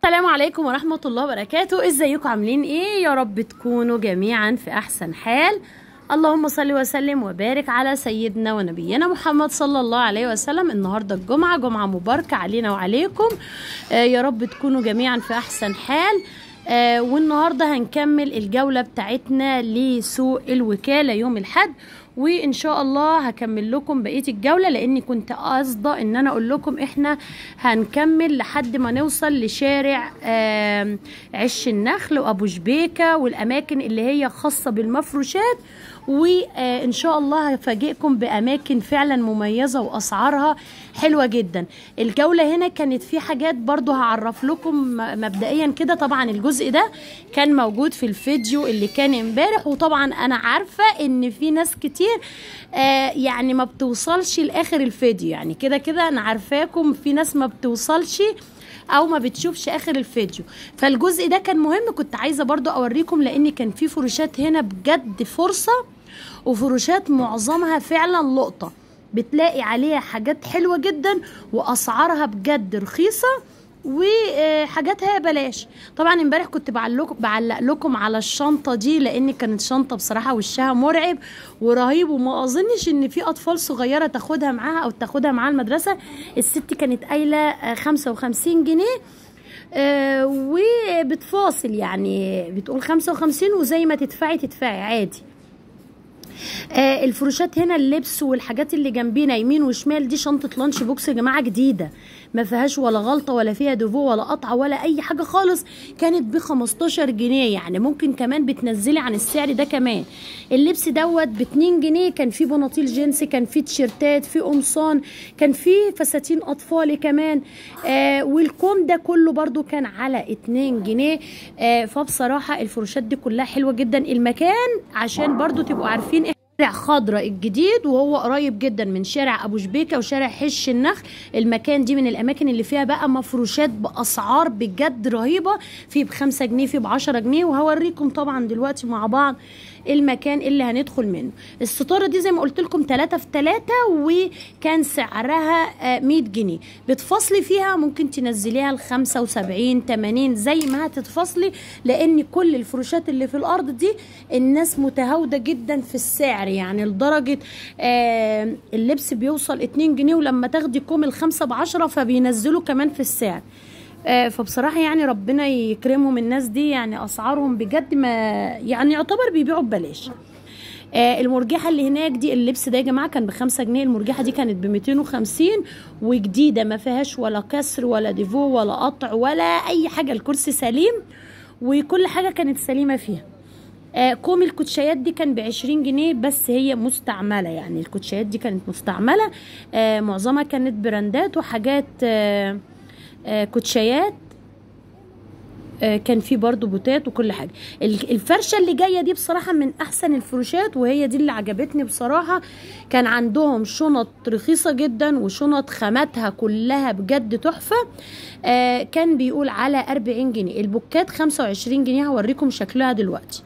السلام عليكم ورحمة الله وبركاته ازيكم عاملين ايه يا رب تكونوا جميعا في احسن حال اللهم صل وسلم وبارك على سيدنا ونبينا محمد صلى الله عليه وسلم النهاردة الجمعة جمعة مباركة علينا وعليكم آه يا رب تكونوا جميعا في احسن حال آه والنهاردة هنكمل الجولة بتاعتنا لسوق الوكالة يوم الحد وان شاء الله هكمل لكم بقيه الجوله لاني كنت قاصده ان انا اقول لكم احنا هنكمل لحد ما نوصل لشارع آم، عش النخل وابو شبيكه والاماكن اللي هي خاصه بالمفروشات وان شاء الله هفاجئكم باماكن فعلا مميزه واسعارها حلوه جدا الجوله هنا كانت في حاجات برضو هعرف لكم م- مبدئيا كده طبعا الجزء ده كان موجود في الفيديو اللي كان امبارح وطبعا انا عارفه ان في ناس كتير آه يعني ما بتوصلش لاخر الفيديو يعني كده كده انا عارفاكم في ناس ما بتوصلش او ما بتشوفش اخر الفيديو فالجزء ده كان مهم كنت عايزه برضو اوريكم لان كان في فروشات هنا بجد فرصه وفروشات معظمها فعلا لقطه بتلاقي عليها حاجات حلوه جدا واسعارها بجد رخيصه وحاجاتها بلاش طبعا امبارح كنت بعلق بعلق لكم على الشنطه دي لان كانت شنطه بصراحه وشها مرعب ورهيب وما اظنش ان في اطفال صغيره تاخدها معاها او تاخدها معاها المدرسه الست كانت قايله آه، 55 جنيه آه، وبتفاصل يعني بتقول 55 وزي ما تدفعي تدفعي عادي آه الفروشات هنا اللبس والحاجات اللي جنبينا يمين وشمال دي شنطه لانش بوكس يا جماعه جديده ما فيهاش ولا غلطه ولا فيها ديفو ولا قطعه ولا اي حاجه خالص كانت ب 15 جنيه يعني ممكن كمان بتنزلي عن السعر ده كمان اللبس دوت ب 2 جنيه كان فيه بناطيل جينز كان فيه تيشيرتات فيه قمصان كان فيه فساتين اطفالي كمان آه والكوم ده كله برضو كان على 2 جنيه آه فبصراحه الفروشات دي كلها حلوه جدا المكان عشان برضو تبقوا عارفين شارع خضراء الجديد وهو قريب جدا من شارع ابو شبيكه وشارع حش النخل المكان دي من الاماكن اللي فيها بقى مفروشات باسعار بجد رهيبه في بخمسة جنيه في بعشرة جنيه وهوريكم طبعا دلوقتي مع بعض المكان اللي هندخل منه الستاره دي زي ما قلت لكم 3 في 3 وكان سعرها آه، 100 جنيه بتفصلي فيها ممكن تنزليها ل 75 80 زي ما هتتفصلي لان كل الفروشات اللي في الارض دي الناس متهاوده جدا في السعر يعني لدرجه آه اللبس بيوصل 2 جنيه ولما تاخدي كوم الخمسة بعشرة فبينزلوا كمان في السعر آه، فبصراحه يعني ربنا يكرمهم الناس دي يعني اسعارهم بجد ما يعني يعتبر بيبيعوا ببلاش آه، المرجحه اللي هناك دي اللبس ده يا جماعه كان بخمسة جنيه المرجحه دي كانت ب 250 وجديده ما فيهاش ولا كسر ولا ديفو ولا قطع ولا اي حاجه الكرسي سليم وكل حاجه كانت سليمه فيها آه، كوم الكوتشيات دي كان ب 20 جنيه بس هي مستعمله يعني الكوتشيات دي كانت مستعمله آه، معظمها كانت براندات وحاجات آه، آه، كوتشيات آه، كان في برضو بوتات وكل حاجه ال- الفرشه اللي جايه دي بصراحه من احسن الفروشات وهي دي اللي عجبتني بصراحه كان عندهم شنط رخيصه جدا وشنط خاماتها كلها بجد تحفه آه، كان بيقول على 40 جنيه البوكات 25 جنيه هوريكم شكلها دلوقتي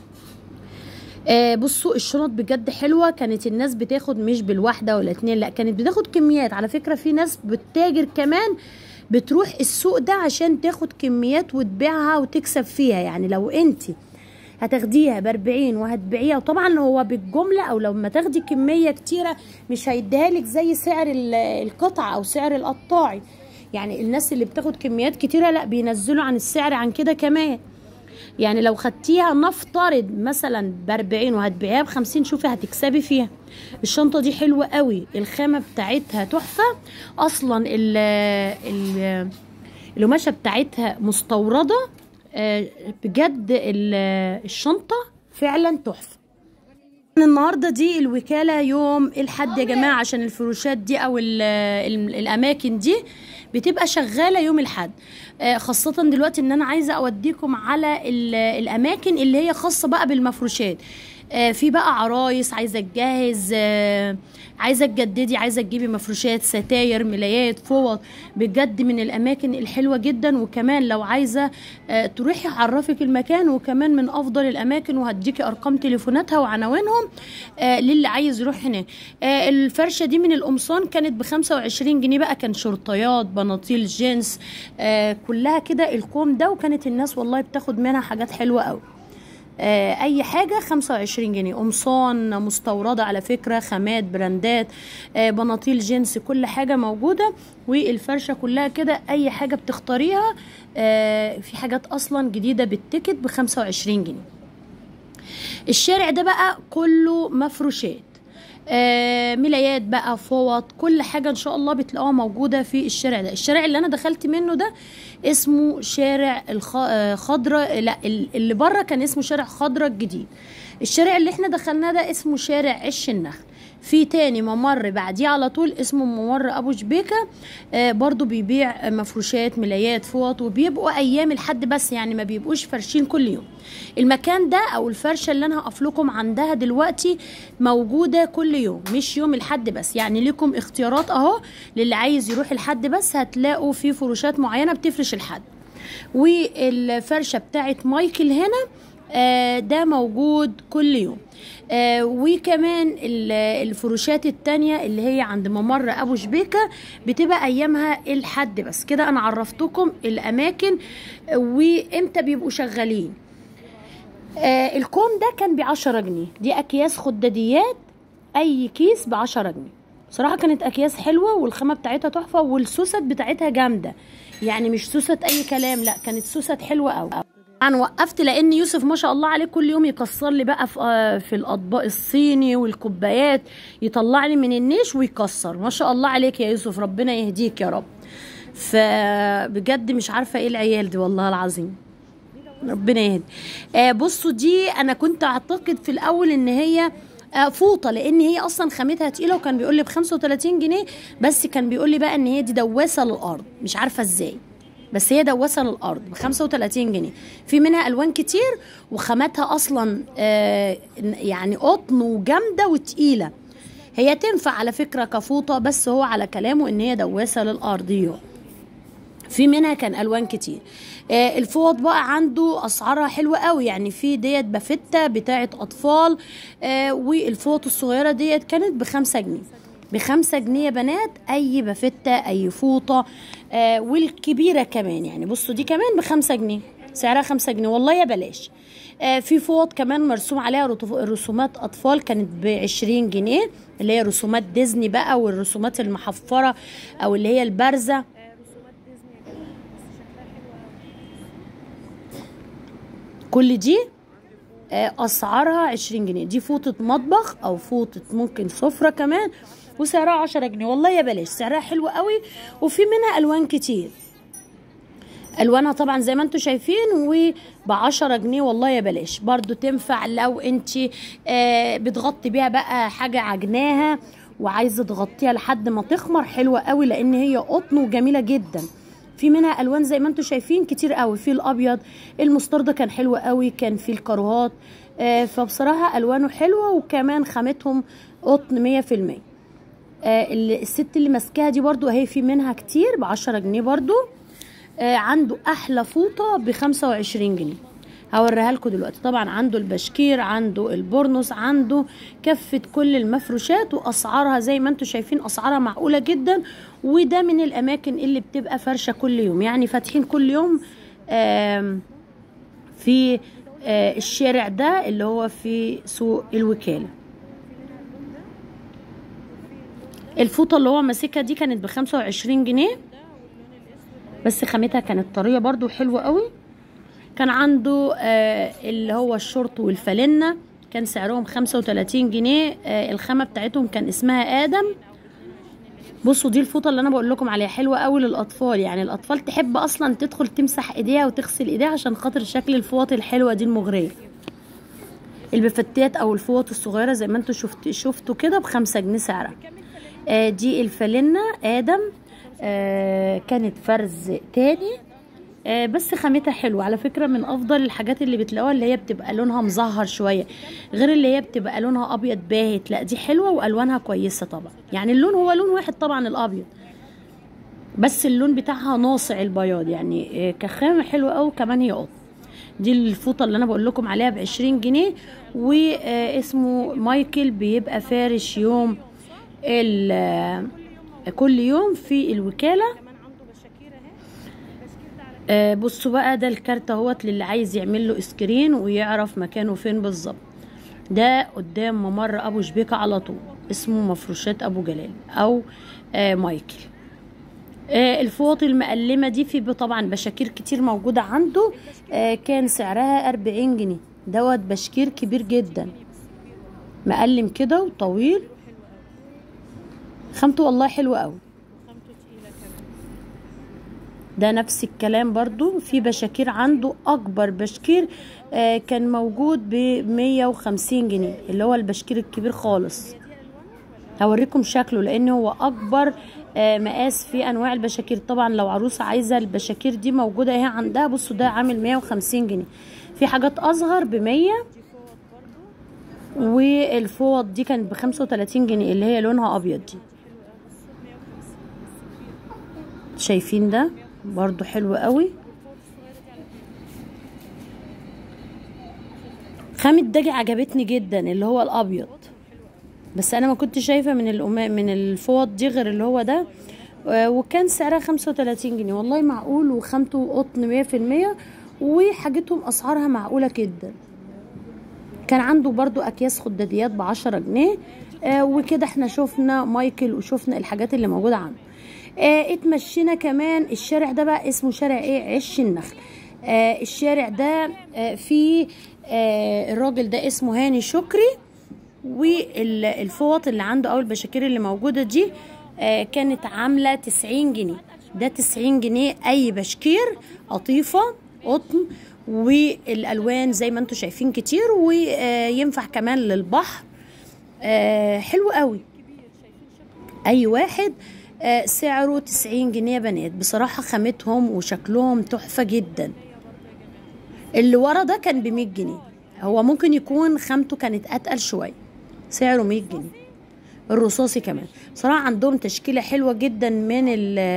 آه بصوا الشنط بجد حلوه كانت الناس بتاخد مش بالواحده ولا اتنين لا كانت بتاخد كميات على فكره في ناس بتتاجر كمان بتروح السوق ده عشان تاخد كميات وتبيعها وتكسب فيها يعني لو انت هتاخديها ب 40 وهتبيعيها وطبعا هو بالجمله او لما تاخدي كميه كتيره مش هيديها لك زي سعر ال- القطعه او سعر القطاعي يعني الناس اللي بتاخد كميات كتيره لا بينزلوا عن السعر عن كده كمان يعني لو خدتيها نفترض مثلا ب 40 وهتبيعيها ب 50 شوفي هتكسبي فيها الشنطه دي حلوه قوي الخامه بتاعتها تحفه اصلا ال ال القماشه بتاعتها مستورده آه، بجد ال- الشنطه فعلا تحفه النهارده دي الوكاله يوم الحد يا جماعه عشان الفروشات دي او ال ال الاماكن دي بتبقى شغاله يوم الحد آه، خاصه دلوقتي ان انا عايزه اوديكم على ال- الاماكن اللي هي خاصه بقى بالمفروشات آه في بقى عرايس عايزه تجهز آه عايزه تجددي عايزه تجيبي مفروشات ستاير ملايات فوط بجد من الاماكن الحلوه جدا وكمان لو عايزه آه تروحي اعرفك المكان وكمان من افضل الاماكن وهديكي ارقام تليفوناتها وعناوينهم آه للي عايز يروح هناك آه الفرشه دي من القمصان كانت ب 25 جنيه بقى كان شرطيات بناطيل جينز آه كلها كده الكوم ده وكانت الناس والله بتاخد منها حاجات حلوه قوي آه اي حاجه 25 جنيه قمصان مستورده على فكره خامات براندات آه بناطيل جينز كل حاجه موجوده والفرشه كلها كده اي حاجه بتختاريها آه في حاجات اصلا جديده بالتيكت ب 25 جنيه الشارع ده بقى كله مفروشات آه ملايات بقى فوط كل حاجة ان شاء الله بتلاقوها موجودة في الشارع ده الشارع اللي انا دخلت منه ده اسمه شارع الخضرة لا اللي بره كان اسمه شارع خضرة الجديد الشارع اللي احنا دخلناه ده اسمه شارع عش النخل في تاني ممر بعديه على طول اسمه ممر ابو شبيكه آه برضو بيبيع مفروشات ملايات فوط وبيبقوا ايام الحد بس يعني ما بيبقوش فرشين كل يوم المكان ده او الفرشه اللي انا هقف لكم عندها دلوقتي موجوده كل يوم مش يوم الحد بس يعني لكم اختيارات اهو للي عايز يروح الحد بس هتلاقوا في فروشات معينه بتفرش الحد والفرشه بتاعت مايكل هنا آه ده موجود كل يوم آه وكمان الفروشات التانية اللي هي عند ممر ابو شبيكة بتبقى ايامها الحد بس كده انا عرفتكم الاماكن وامتى بيبقوا شغالين آه الكوم ده كان بعشرة جنيه دي اكياس خداديات اي كيس بعشرة جنيه بصراحة كانت اكياس حلوة والخامة بتاعتها تحفة والسوست بتاعتها جامدة يعني مش سوست اي كلام لا كانت سوست حلوة قوي انا وقفت لان يوسف ما شاء الله عليه كل يوم يكسر لي بقى في في الاطباق الصيني والكوبايات يطلع لي من النيش ويكسر ما شاء الله عليك يا يوسف ربنا يهديك يا رب فبجد مش عارفه ايه العيال دي والله العظيم ربنا يهدي آه بصوا دي انا كنت اعتقد في الاول ان هي آه فوطه لان هي اصلا خامتها تقيله وكان بيقول لي ب 35 جنيه بس كان بيقول لي بقى ان هي دي دواسه للارض مش عارفه ازاي بس هي دواسه للارض ب 35 جنيه في منها الوان كتير وخاماتها اصلا آه يعني قطن وجامده وتقيله هي تنفع على فكره كفوطه بس هو على كلامه ان هي دواسه للارضيات في منها كان الوان كتير آه الفوط بقى عنده اسعارها حلوه قوي يعني في ديت بافته بتاعه اطفال آه والفوط الصغيره ديت كانت بخمسة جنيه بخمسة جنيه يا بنات اي بافتة اي فوطة آه والكبيرة كمان يعني بصوا دي كمان بخمسة جنيه سعرها خمسة جنيه والله يا بلاش آه في فوط كمان مرسوم عليها رسومات اطفال كانت بعشرين جنيه اللي هي رسومات ديزني بقى والرسومات المحفرة او اللي هي البارزة كل دي آه اسعارها عشرين جنيه دي فوطة مطبخ او فوطة ممكن سفرة كمان وسعرها عشرة جنيه والله يا بلاش سعرها حلو قوي وفي منها الوان كتير الوانها طبعا زي ما انتم شايفين وبعشرة جنيه والله يا بلاش برضو تنفع لو انت آه بتغطي بيها بقى حاجة عجناها وعايزه تغطيها لحد ما تخمر حلوه قوي لان هي قطن وجميله جدا في منها الوان زي ما انتم شايفين كتير قوي في الابيض المستردة كان حلو قوي كان في الكاروهات آه فبصراحه الوانه حلوه وكمان خامتهم قطن مية في المية آه الست اللي ماسكاها دي برضو اهي في منها كتير بعشرة جنيه برضو آه عنده احلى فوطه بخمسة وعشرين جنيه هوريها لكم دلوقتي طبعا عنده البشكير عنده البورنوس عنده كفة كل المفروشات واسعارها زي ما انتم شايفين اسعارها معقولة جدا وده من الاماكن اللي بتبقى فرشة كل يوم يعني فاتحين كل يوم في الشارع ده اللي هو في سوق الوكالة الفوطة اللي هو ماسكها دي كانت بخمسة وعشرين جنيه بس خامتها كانت طرية برضو حلوة قوي كان عنده آه اللي هو الشورت والفالنة كان سعرهم خمسة وتلاتين جنيه آه الخامة بتاعتهم كان اسمها آدم بصوا دي الفوطة اللي أنا بقول لكم عليها حلوة قوي للأطفال يعني الأطفال تحب أصلا تدخل تمسح إيديها وتغسل إيديها عشان خاطر شكل الفوط الحلوة دي المغرية البفتات أو الفوط الصغيرة زي ما انتوا شفت شفتوا كده بخمسة جنيه سعرها آه دي الفالنة آدم آه كانت فرز تاني آه بس خامتها حلوه على فكره من افضل الحاجات اللي بتلاقوها اللي هي بتبقى لونها مزهر شويه غير اللي هي بتبقى لونها ابيض باهت لا دي حلوه والوانها كويسه طبعا يعني اللون هو لون واحد طبعا الابيض بس اللون بتاعها ناصع البياض يعني آه كخامه حلوه قوي كمان هي قط دي الفوطه اللي انا بقول لكم عليها ب 20 جنيه واسمه مايكل بيبقى فارش يوم كل يوم في الوكاله آه بصوا بقى ده الكارت اهوت للي عايز يعمل له سكرين ويعرف مكانه فين بالظبط ده قدام ممر ابو شبيكه على طول اسمه مفروشات ابو جلال او آه مايكل آه الفوط المقلمة دي في طبعا بشاكير كتير موجودة عنده آه كان سعرها أربعين جنيه دوت بشكير كبير جدا مقلم كده وطويل خامته والله حلوة قوي ده نفس الكلام برضو في بشاكير عنده اكبر بشكير آه كان موجود ب 150 جنيه اللي هو البشكير الكبير خالص هوريكم شكله لان هو اكبر آه مقاس في انواع البشاكير طبعا لو عروسه عايزه البشاكير دي موجوده اهي عندها بصوا ده عامل 150 جنيه في حاجات اصغر ب 100 والفوط دي كانت ب 35 جنيه اللي هي لونها ابيض دي شايفين ده برضو حلو قوي خامة داجي عجبتني جدا اللي هو الابيض بس انا ما كنت شايفه من الأما من الفوط دي غير اللي هو ده وكان سعرها 35 جنيه والله معقول وخامته قطن 100% وحاجتهم اسعارها معقوله جدا كان عنده برضو اكياس خداديات ب 10 جنيه آه وكده احنا شفنا مايكل وشفنا الحاجات اللي موجوده عنده آه اتمشينا كمان الشارع ده بقى اسمه شارع ايه عش النخل آه الشارع ده آه فيه آه الراجل ده اسمه هاني شكري والفوط اللي عنده او البشاكير اللي موجوده دي آه كانت عامله 90 جنيه ده 90 جنيه اي بشكير قطيفه قطن والالوان زي ما انتم شايفين كتير وينفع كمان للبحر آه حلو قوي اي واحد آه سعره 90 جنيه يا بنات بصراحه خامتهم وشكلهم تحفه جدا اللي ورا ده كان ب 100 جنيه هو ممكن يكون خامته كانت اتقل شويه سعره 100 جنيه الرصاصي كمان بصراحه عندهم تشكيله حلوه جدا من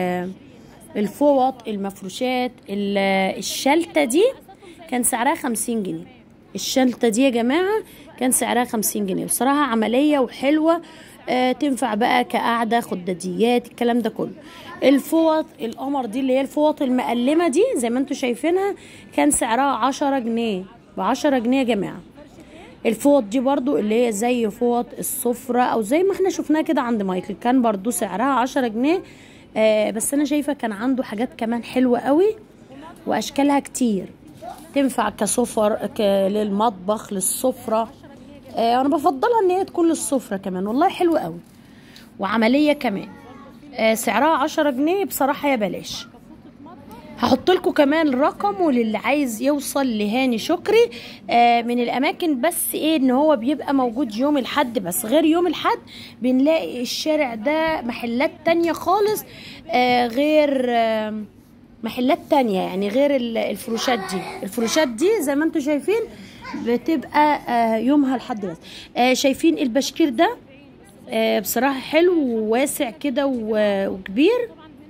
الفوط المفروشات الشلته دي كان سعرها 50 جنيه الشلته دي يا جماعه كان سعرها 50 جنيه بصراحه عمليه وحلوه آه تنفع بقى كقعده خداديات الكلام ده كله الفوط القمر دي اللي هي الفوط المقلمه دي زي ما انتم شايفينها كان سعرها 10 جنيه ب 10 جنيه يا جماعه الفوط دي برضو اللي هي زي فوط السفرة او زي ما احنا شفناها كده عند مايكل كان برضو سعرها عشرة جنيه آه بس انا شايفة كان عنده حاجات كمان حلوة قوي واشكالها كتير تنفع كسفر ك... للمطبخ للسفرة آه انا بفضلها ان هي تكون للسفرة كمان والله حلوة قوي وعملية كمان آه سعرها عشرة جنيه بصراحة يا بلاش هحط لكم كمان رقم وللي عايز يوصل لهاني شكري آه من الاماكن بس ايه ان هو بيبقى موجود يوم الحد بس غير يوم الحد بنلاقي الشارع ده محلات تانية خالص آه غير آه محلات تانية يعني غير الفروشات دي الفروشات دي زي ما انتم شايفين بتبقى آه يومها الحد بس آه شايفين البشكير ده آه بصراحة حلو وواسع كده وكبير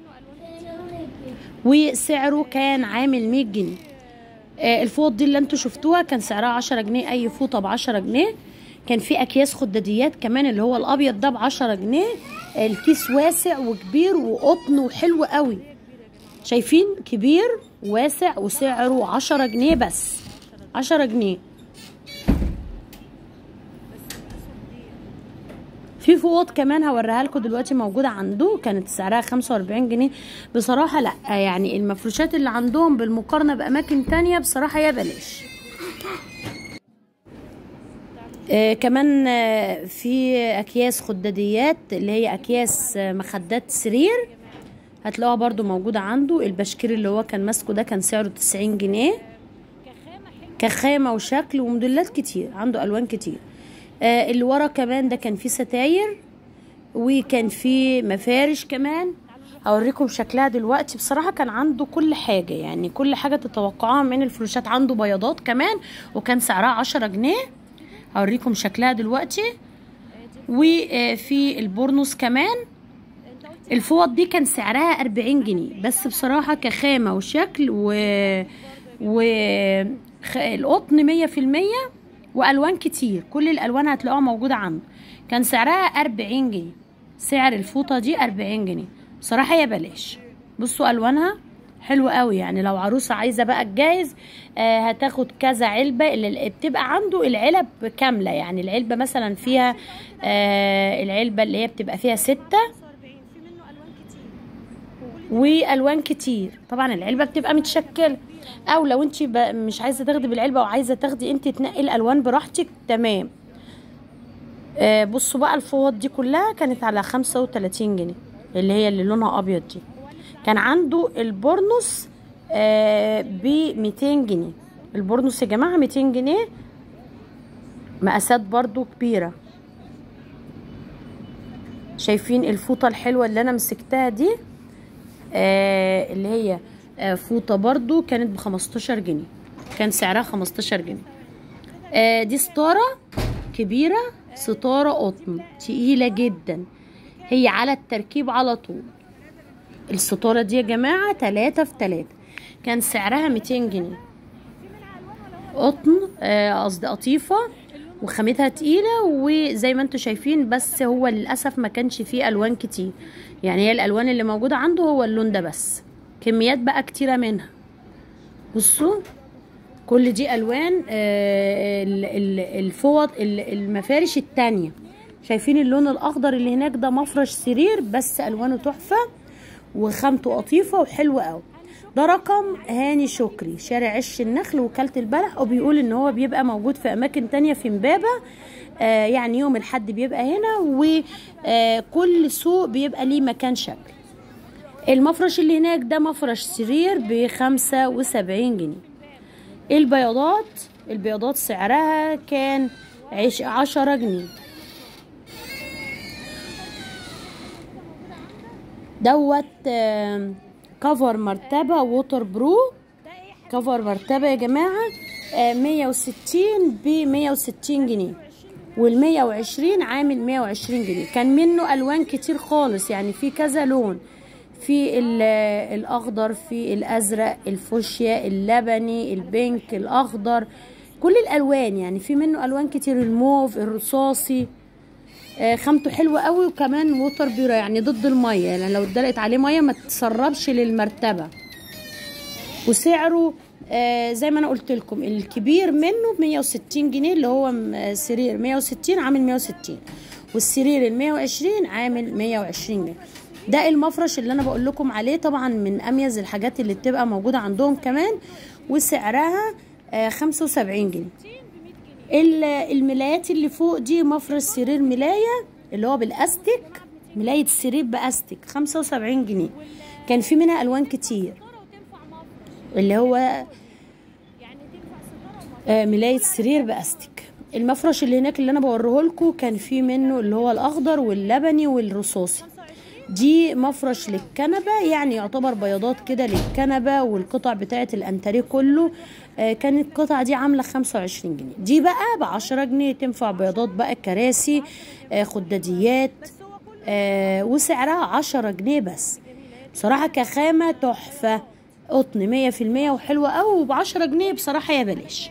وسعره كان عامل 100 جنيه آه الفوط دي اللي انتوا شفتوها كان سعرها 10 جنيه اي فوطه ب 10 جنيه كان في اكياس خداديات كمان اللي هو الابيض ده ب 10 جنيه الكيس واسع وكبير وقطن وحلو قوي شايفين كبير واسع وسعره 10 جنيه بس 10 جنيه في فوط كمان هوريها لكم دلوقتي موجوده عنده كانت سعرها 45 جنيه بصراحه لا يعني المفروشات اللي عندهم بالمقارنه باماكن تانية بصراحه يا بلاش آه كمان آه في اكياس خداديات اللي هي اكياس آه مخدات سرير هتلاقوها برضو موجودة عنده البشكير اللي هو كان ماسكه ده كان سعره 90 جنيه كخامة وشكل وموديلات كتير عنده الوان كتير آه اللي ورا كمان ده كان فيه ستاير وكان فيه مفارش كمان هوريكم شكلها دلوقتي بصراحة كان عنده كل حاجة يعني كل حاجة تتوقعوها من الفروشات عنده بياضات كمان وكان سعرها عشرة جنيه هوريكم شكلها دلوقتي وفي البورنوس كمان الفوط دي كان سعرها أربعين جنيه بس بصراحة كخامة وشكل و و خ- القطن مية في المية وألوان كتير كل الألوان هتلاقوها موجودة عنده كان سعرها أربعين جنيه سعر الفوطة دي أربعين جنيه بصراحة يا بلاش بصوا ألوانها حلوة قوي يعني لو عروسة عايزة بقى تجهز آه هتاخد كذا علبة اللي بتبقى عنده العلب كاملة يعني العلبة مثلا فيها آه العلبة اللي هي بتبقى فيها ستة والوان كتير طبعا العلبه بتبقى متشكله او لو انت ب- مش عايزه تاخدي بالعلبه وعايزه تاخدي انت تنقي الالوان براحتك تمام آه بصوا بقى الفوط دي كلها كانت على خمسة وتلاتين جنيه اللي هي اللي لونها ابيض دي كان عنده البورنوس آه ب 200 جنيه البورنوس يا جماعه 200 جنيه مقاسات برضو كبيره شايفين الفوطه الحلوه اللي انا مسكتها دي آه اللي هي آه فوطه برضو كانت ب 15 جنيه كان سعرها 15 جنيه آه دي ستاره كبيره ستاره قطن تقيله جدا هي على التركيب على طول الستاره دي يا جماعه 3 في 3 كان سعرها 200 جنيه قطن آه، قصدي قطيفه وخامتها تقيله وزي ما انتم شايفين بس هو للاسف ما كانش فيه الوان كتير يعني هي الالوان اللي موجوده عنده هو اللون ده بس كميات بقى كتيره منها بصوا كل دي الوان آه، ال- ال- الفوط ال- المفارش التانية شايفين اللون الاخضر اللي هناك ده مفرش سرير بس الوانه تحفه وخامته قطيفه وحلوه قوي ده رقم هاني شكري شارع عش النخل وكالة البلح وبيقول ان هو بيبقى موجود في اماكن تانية في امبابة آه يعني يوم الحد بيبقى هنا وكل سوق بيبقى ليه مكان شكل المفرش اللي هناك ده مفرش سرير بخمسة وسبعين جنيه البياضات البياضات سعرها كان عش عشرة جنيه دوت آم، كفر مرتبة ووتر برو كفر مرتبة يا جماعة مية وستين بمية وستين جنيه والمية وعشرين عامل مية وعشرين جنيه كان منه ألوان كتير خالص يعني في كذا لون في ال- الأخضر في الأزرق الفوشيا اللبني البينك الأخضر كل الألوان يعني في منه ألوان كتير الموف الرصاصي آه، خامته حلوه قوي وكمان ووتر بيرا يعني ضد الميه يعني لو اتدلقت عليه ميه ما تسربش للمرتبه وسعره آه، زي ما انا قلت لكم الكبير منه ب 160 جنيه اللي هو م- آه، سرير 160 عامل 160 والسرير ال 120 عامل 120 جنيه ده المفرش اللي انا بقول لكم عليه طبعا من اميز الحاجات اللي بتبقى موجوده عندهم كمان وسعرها آه، 75 جنيه ال- الملايات اللي فوق دي مفرش سرير ملاية اللي هو بالاستيك ملاية سرير باستيك خمسة وسبعين جنيه كان في منها الوان كتير اللي هو آه، ملاية سرير باستيك المفرش اللي هناك اللي انا بوريه لكم كان في منه اللي هو الاخضر واللبني والرصاصي دي مفرش للكنبة يعني يعتبر بياضات كده للكنبة والقطع بتاعة الانتريه كله آه، كانت القطعة دي عاملة خمسة وعشرين جنيه دي بقى بعشرة جنيه تنفع بياضات بقى كراسي آه، خداديات آه، وسعرها عشرة جنيه بس بصراحة كخامة تحفة قطن مية في المية وحلوة أوي وبعشرة جنيه بصراحة يا بلاش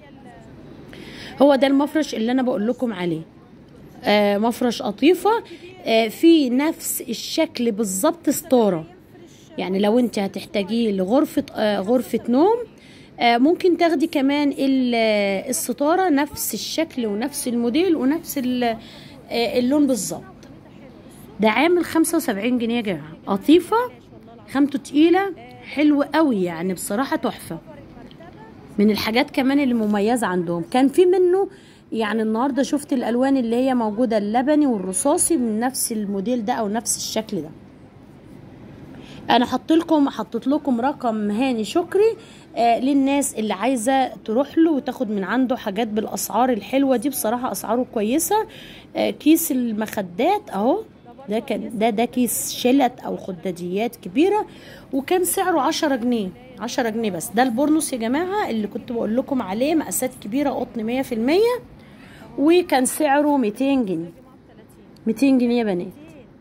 هو ده المفرش اللي أنا بقول لكم عليه آه، مفرش قطيفة آه، في نفس الشكل بالظبط ستارة يعني لو انت هتحتاجيه لغرفة آه، غرفة نوم آه، ممكن تاخدي كمان ال- آه، الستارة نفس الشكل ونفس الموديل ونفس ال- آه، اللون بالظبط ده عامل 75 جنيه يا جماعة قطيفة خامته تقيلة حلوة قوي يعني بصراحة تحفة من الحاجات كمان اللي مميزة عندهم كان في منه يعني النهاردة شفت الألوان اللي هي موجودة اللبني والرصاصي من نفس الموديل ده أو نفس الشكل ده انا حط لكم حطيت لكم رقم هاني شكري آه للناس اللي عايزه تروح له وتاخد من عنده حاجات بالاسعار الحلوه دي بصراحه اسعاره كويسه آه كيس المخدات اهو ده كان ده ده كيس شلت او خداديات كبيره وكان سعره عشرة جنيه عشرة جنيه بس ده البورنوس يا جماعه اللي كنت بقول لكم عليه مقاسات كبيره قطن مية في المية وكان سعره 200 جنيه 200 جنيه يا بنات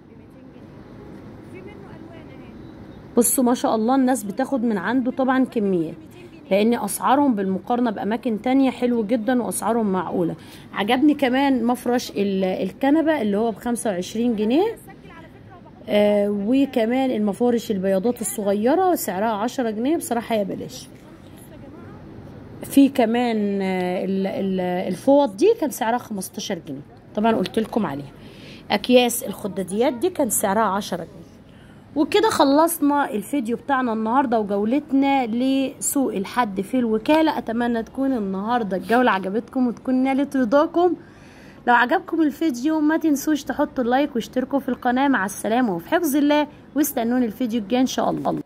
بصوا ما شاء الله الناس بتاخد من عنده طبعا كميات لان اسعارهم بالمقارنه باماكن تانية حلو جدا واسعارهم معقوله عجبني كمان مفرش ال- الكنبه اللي هو ب 25 جنيه آه وكمان المفارش البياضات الصغيره سعرها 10 جنيه بصراحه يا بلاش في كمان آه، ال- ال- الفوط دي كان سعرها 15 جنيه طبعا قلت لكم عليها اكياس الخداديات دي كان سعرها 10 جنيه وكده خلصنا الفيديو بتاعنا النهارده وجولتنا لسوق الحد في الوكاله اتمنى تكون النهارده الجوله عجبتكم وتكون نالت رضاكم لو عجبكم الفيديو ما تنسوش تحطوا اللايك واشتركوا في القناه مع السلامه وفي حفظ الله واستنوني الفيديو الجاي ان شاء الله